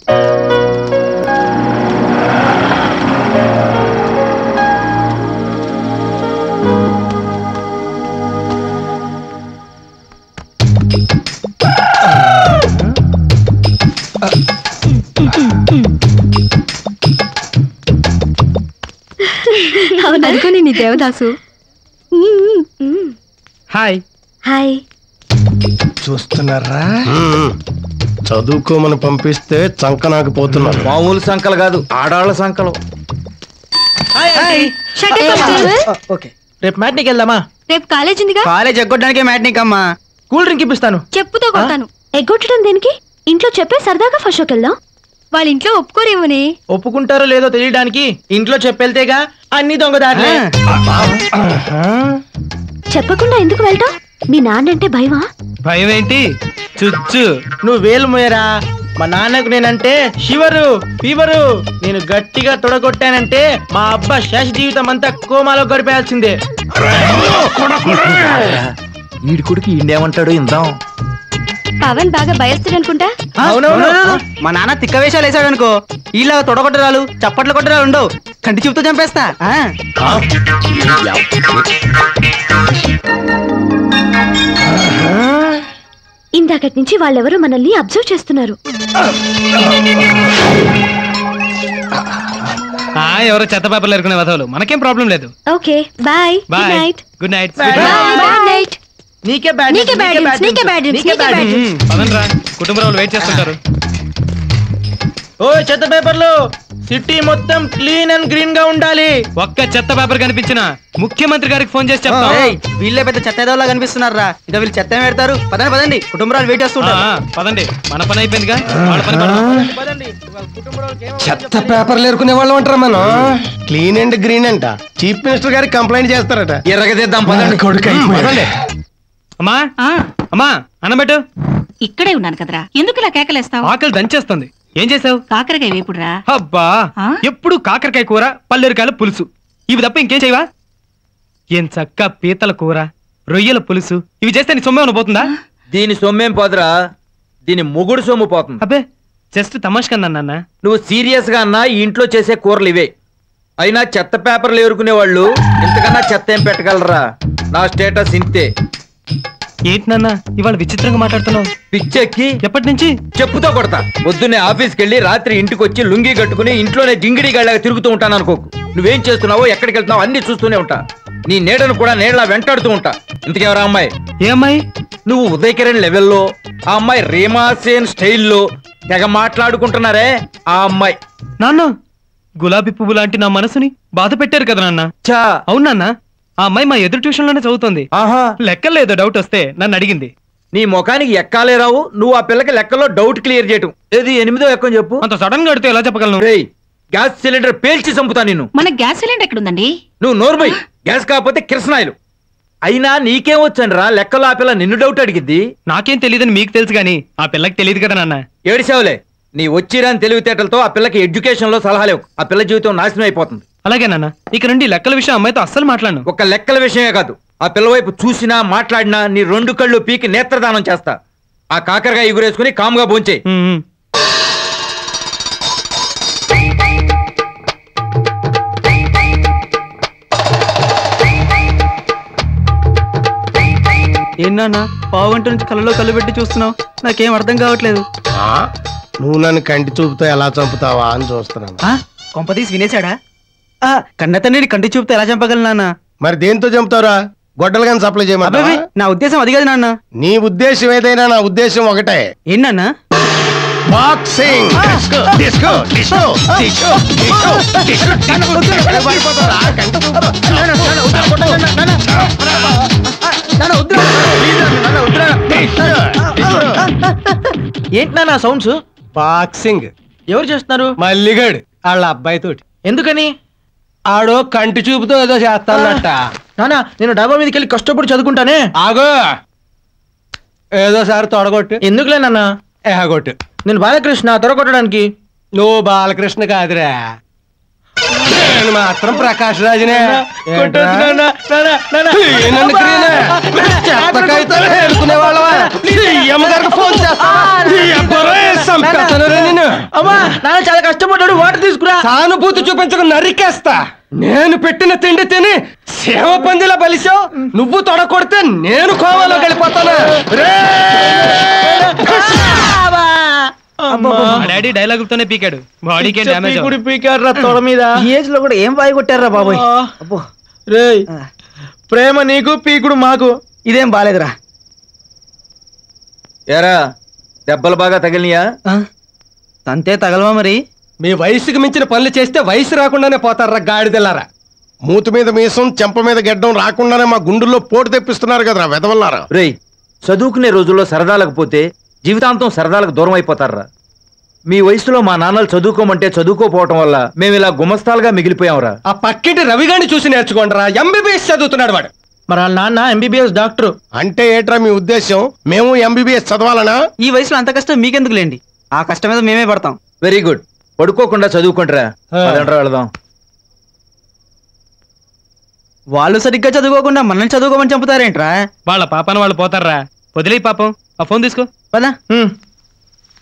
అనుకోని నీ Devadasu hi hi చూస్తున్నారా చదువుకోమని పంపిస్తే చంక నాకు పోతున్నారు మామూలు సంకలు కాదు ఆడాళ్ళ సంకలు ఓకే రేపు మ్యాట్నికి వెళ్దామా రేపు కాలేజ్ ఉందిగా కాలేజ్ ఎగ్గొట్టడానికే మ్యాట్నిక్ అమ్మా కూల్ డ్రింక్ ఇప్పిస్తాను చెప్పుతో కొడతాను ఎగ్గొట్టడం దేనికి ఇంట్లో చెప్పే సరదాగా ఫస్ట్ షోకి వెళ్దాం వాళ్ళ ఇంట్లో ఒప్పుకోరేమోనే ఒప్పుకుంటారో లేదో తెలియడానికి ఇంట్లో చెప్పెళ్తేగా అన్ని దొంగదారులే చెప్పకుండా ఎందుకు వెళ్తాం మీ నాన్నంటే భయమా భయం ఏంటి చుచ్చు నువ్వు వేలు మోయరా మా నాన్నకు నేనంటే షివరు ఫీవరు నేను గట్టిగా తొడగొట్టానంటే మా అబ్బా శేష జీవితం అంతా కోమాలో గడిపేయాల్సిందే వీడి కొడుకు ఇండేమంటాడు ఇందాం పవన్ బాగా భయస్తుడు అనుకుంటా అవునవును మా నాన్న తిక్క వేషాలు వేసాడు అనుకో ఇలా తొడగొట్టరాలు చప్పట్లు కొట్టరాలు ఉండవు కంటి చూపుతో చంపేస్తా ఆ. ఇందాకటి నుంచి వాళ్ళెవరో మనల్ని అబ్జర్వ్ చేస్తున్నారు ఎవరో చెత్త పేపర్లు ఎరుకునే వదవలు మనకేం ప్రాబ్లం లేదు okay bye good bye night good night Bye. Bye bye night నీకే బ్యాడ్ నీకే bad news, నీకే bad news, నీకే bad news. పదండ్రా కుటుంబ వాళ్ళు వెయిట్ చేస్తుంటారు ఓ చెత్త పేపర్లు సిటీ మొత్తం క్లీన్ అండ్ గ్రీన్ గా ఉండాలి ఒక్క చెత్త పేపర్ కనిపించిన ముఖ్యమంత్రి గారికి ఫోన్ చేసి చెప్తాం ఏయ్, వీళ్ళే పెద్ద చెత్త ఏదోలా కనిపిస్తున్నారా ఇక వీళ్ళు చెత్త ఏం పెడతారు పదండి పదండి కుటుంబరాలు వెయిట్ ఆ, చేస్తుంటారు ఆ, పదండి మన పని అయిపోయిందిగా వాళ్ళ పని పడదాం. పదండి ఇవాళ కుటుంబంలోకి ఏమో చెత్త పేపర్లు ఎరుకునే వాళ్ళం అంటారా మనం క్లీన్ అండ్ గ్రీన్ అంట చీఫ్ మినిస్టర్ గారికి కంప్లైంట్ చేస్తారట ఎరగదిద్దాం పదండి కొడుకు అయిపోయాడు. అమ్మా ఆ అమ్మా అన్నబెట్టు ఇక్కడే ఉన్నాను కదరా ఎందుకు ఇలా కేకలేస్తావు ఆకలి దంచేస్తుంది ఏం చేసావు కాకరకాయ వేపుడురా అబ్బా ఆ? ఎప్పుడు కాకరకాయ కూర పల్లెరికాయల పులుసు ఇవి తప్ప ఇంకేం చేయవా ఏం చక్క పీతల కూర రొయ్యల పులుసు ఇవి చేస్తే నీ సొమ్మే పోతుందా దీని సొమ్మేం పోదురా దీని మొగుడు సొమ్ము పోతుంది అబ్బే జస్ట్ తమాష్ కన్నా నాన్న నువ్వు సీరియస్ గా అన్నా ఈ ఇంట్లో చేసే కూరలు ఇవే అయినా చెత్త పేపర్లు ఏరుకునే వాళ్ళు ఇంతకన్నా చెత్త ఏం పెట్టగలరా నా స్టేటస్ ఇంతే ఏంటి నాన్న ఇవాళ విచిత్రంగా మాట్లాడుతున్నావు పిచ్చెక్కి ఎప్పటి నుంచి చెప్పుతో కొడతా పొద్దున్నే ఆఫీస్కి వెళ్ళి రాత్రి ఇంటికి వచ్చి లుంగి కట్టుకుని ఇంట్లోనే జింగిడి గళ్ళగా తిరుగుతూ ఉంటాను అనుకోకు నువ్వేం చేస్తున్నావో ఎక్కడికి వెళ్తున్నావో అన్ని చూస్తూనే ఉంటా నీ నీడను కూడా నీడలా వెంటాడుతూ ఉంటా ఇంతకెవరా అమ్మాయి ఏ అమ్మాయి నువ్వు ఉదయ్ కిరణ్ లెవెల్లో ఆ అమ్మాయి రీమాసేన్ స్టైల్లో తెగ మాట్లాడుకుంటున్నారే ఆ అమ్మాయి నాన్న గులాబీ పువ్వు లాంటి నా మనసుని బాధ పెట్టారు కదా నాన్న చా అవును నాన్న ఆ అమ్మాయి మా ఎదురు ట్యూషన్ లోనే చదువుతుంది ఆహా లెక్కల్లో ఏదో డౌట్ వస్తే నన్ను అడిగింది నీ ముఖానికి ఎక్కాలే రావు నువ్వు ఆ పిల్లకి లెక్కలో డౌట్ క్లియర్ చేయటం ఏది ఎనిమిదో ఎక్కని చెప్పు అంత సడన్ గా అడితే ఎలా చెప్పగలను రేయ్ గ్యాస్ సిలిండర్ పేల్చి చంపుతా నిన్ను మన గ్యాస్ సిలిండర్ ఎక్కడుందండి నువ్వు నోర్మై గ్యాస్ కాకపోతే కిరసనాయిలు అయినా నీకేం వచ్చాను రా లెక్కలో ఆ పిల్ల నిన్ను డౌట్ అడిగిద్ది నాకేం తెలియదని మీకు తెలుసు గాని ఆ పిల్లకి తెలియదు కదా నాన్న ఏడిసావులే నీ వచ్చిరాని తెలివితేటలతో ఆ పిల్లకి ఎడ్యుకేషన్ లో సలహాలేవు ఆ పిల్ల జీవితం నాశనం అయిపోతుంది అలాగే నాన్న ఇక నుండి లెక్కల విషయం అమ్మాయితో అస్సలు మాట్లాడను ఒక లెక్కల విషయమే కాదు ఆ పిల్ల వైపు చూసినా మాట్లాడినా నీ రెండు కళ్ళు పీకి నేత్రదానం చేస్తా ఆ కాకరకాయ ఎగురేసుకుని కామ్గా భోంచే ఉమ్, ఉమ్. ఏంటన్నా పావు గంట నుంచి కళ్ళలో కళ్ళు పెట్టి చూస్తున్నావు నాకేం అర్థం కావట్లేదు ఆ, నువ్వు నన్ను కంటి చూపుతో ఎలా చంపుతావా అని చూస్తున్నాను ఆ, కొంపతీసి వినేశాడా ఆ, కన్న తండ్రిని కంటి చూపుతో ఎలా చంపగలను నాన్న మరి దేంతో చంపుతావురా గొడ్డలు కానీ సప్లై అబ్బాయి చేయమంటావా నా ఉద్దేశం అది కాదు నాన్న నీ ఉద్దేశం ఏదైనా నా ఉద్దేశం ఒకటే ఏంటన్నా boxing disco disco disco disco disco disco ఎక్కడ పడిపోతావురా? కంటి చూపుతో. ఏంటి నాన్న సౌండ్స్ బాక్సింగ్ ఎవరు చేస్తున్నారు మల్లిగాడు వాళ్ళ అబ్బాయి తోటి ఎందుకని ఆడో కంటి చూపుతో ఏదో చేస్తానట నానా నేను డాబా మీదకి వెళ్ళి కష్టపడి చదువుకుంటానే ఆగో ఏదో సారి తొడగొట్టు ఎందుకులే నాన్న ఏహగొట్టు నేను బాలకృష్ణ త్వర కొట్టడానికి నువ్వు బాలకృష్ణ కాదురా నేను మాత్రం ప్రకాష్ రాజునే కొట్టొద్దు నాన్న, నాన్న, నాన్న. ఏనండి గ్రీనే? చెత్త కాగితాలు ఏరుకునే వాళ్ళవా? ఈ అమ్మగారికి ఫోన్ చేస్తా. ఈ అబ్బరే చంపేస్తాను రే నిన్ను. అమ్మా నాన్న చాలా కష్టపడ్డాడు వాటర్ తీసుకురా సానుభూతి చూపించక నరికేస్తా నేను పెట్టిన తిండి తిని సేవ పందిలా బలిసావు నువ్వు తొడకొడితే నేను కోవలోకి వెళ్ళిపోతాను రే! అమ్మా. మా డాడీ డైలాగులతోనే పీకాడు బాడీకి ఏం డ్యామేజ్ పీకుడు పీకాడురా తొడ మీద ఈ ఏజ్ లో కూడా ఏం బాయి కొట్టారా బాబోయ్ అబ్బో రేయ్ ప్రేమ నీకు పీకుడు మాకు ఇదేం బాలేదురా ఎరా దెబ్బలు బాగా తగిలినాయా తంతే తగలవా మరి మీ వయసుకి మించిన పనులు చేస్తే వయసు రాకుండానే పోతారా గాడిదెల్లారా మూతి మీద మీసం చెంప మీద గెడ్డం రాకుండానే మా గుండెల్లో పోటు తెప్పిస్తున్నారు కదరా వెదవల్లారా రేయ్ చదువుకునే రోజుల్లో సరదాలకు పోతే జీవితాంతం సరదాలకు దూరం అయిపోతారా మీ వయసులో మా నాన్నలు చదువుకోమంటే చదువుకోపోవటం వల్ల మేము ఇలా గుమస్తాలుగా మిగిలిపోయాంరా ఆ పక్కింటి రవిగాని చూసి నేర్చుకోండిరా ఎంబీబీఎస్ చదువుతున్నాడు వాడు మరి వాళ్ళ నాన్న ఎంబీబీఎస్ డాక్టర్ అంటే ఏట్రా మీ ఉద్దేశం మేము ఎంబీబీఎస్ చదవాలనా ఈ వయసులో అంత కష్టం మీకెందుకు లేండి ఆ కష్టం మీద మేమే పడతాం వెరీ గుడ్ పడుకోకుండా చదువుకుంటారా పదండ్రా వెళదాం వాళ్ళు సరిగ్గా చదువుకోకుండా మనల్ని చదువుకోమని చంపుతారేంట్రా వాళ్ళ పాపన వాళ్ళు పోతారా వదిలే పాపం ఆ ఫోన్ తీసుకో పదా హ్మ్.